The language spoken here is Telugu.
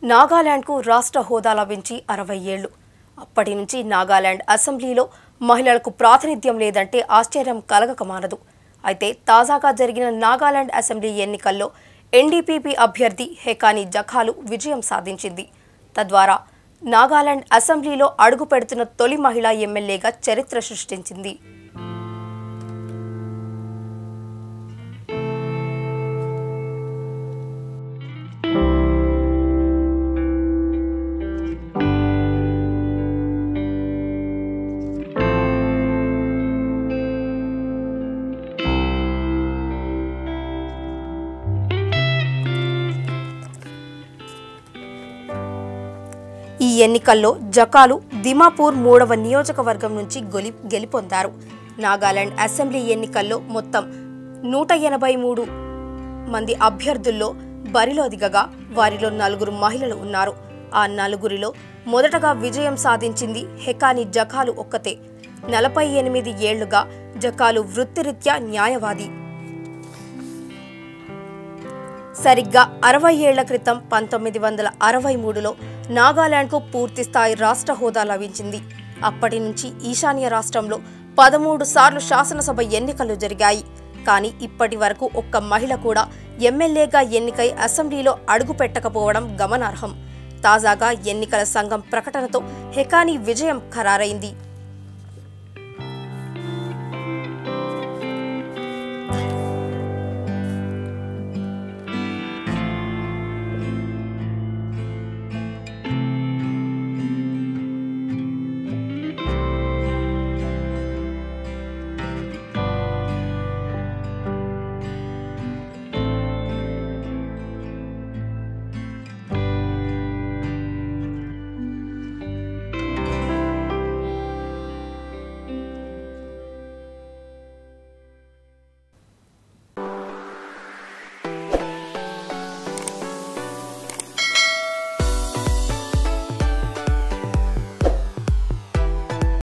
నాగాలాండ్కు రాష్ట్ర హోదా లభించి అరవై ఏళ్లు అప్పటి నుంచి నాగాలాండ్ అసెంబ్లీలో మహిళలకు ప్రాతినిధ్యం లేదంటే ఆశ్చర్యం కలగక మానదు అయితే తాజాగా జరిగిన నాగాలాండ్ అసెంబ్లీ ఎన్నికల్లో ఎన్డీపీపీ అభ్యర్థి హెకాని జఖాలు విజయం సాధించింది తద్వారా నాగాలాండ్ అసెంబ్లీలో అడుగు పెడుతున్న తొలి మహిళా ఎమ్మెల్యేగా చరిత్ర సృష్టించింది ఈ ఎన్నికల్లో జకాలు దిమాపూర్ మూడవ నియోజకవర్గం నుంచి గొలి గెలుపొందారు నాగాలాండ్ అసెంబ్లీ ఎన్నికల్లో మొత్తం నూట ఎనభై మూడు మంది అభ్యర్థుల్లో బరిలో దిగగా వారిలో నలుగురు మహిళలు ఉన్నారు ఆ నలుగురిలో మొదటగా విజయం సాధించింది హెకాని జకాలు ఒక్కతే నలభై ఎనిమిది ఏళ్లుగా జకాలు వృత్తిరీత్యా న్యాయవాది సరిగ్గా అరవై ఏళ్ల క్రితం పంతొమ్మిది వందల అరవై మూడులో నాగాలాండ్కు పూర్తిస్థాయి రాష్ట్ర హోదా లభించింది అప్పటి నుంచి ఈశాన్య రాష్ట్రంలో పదమూడు సార్లు శాసనసభ ఎన్నికలు జరిగాయి కానీ ఇప్పటి వరకు ఒక్క మహిళ కూడా ఎమ్మెల్యేగా ఎన్నికై అసెంబ్లీలో అడుగు పెట్టకపోవడం గమనార్హం తాజాగా ఎన్నికల సంఘం ప్రకటనతో హెకానీ విజయం ఖరారైంది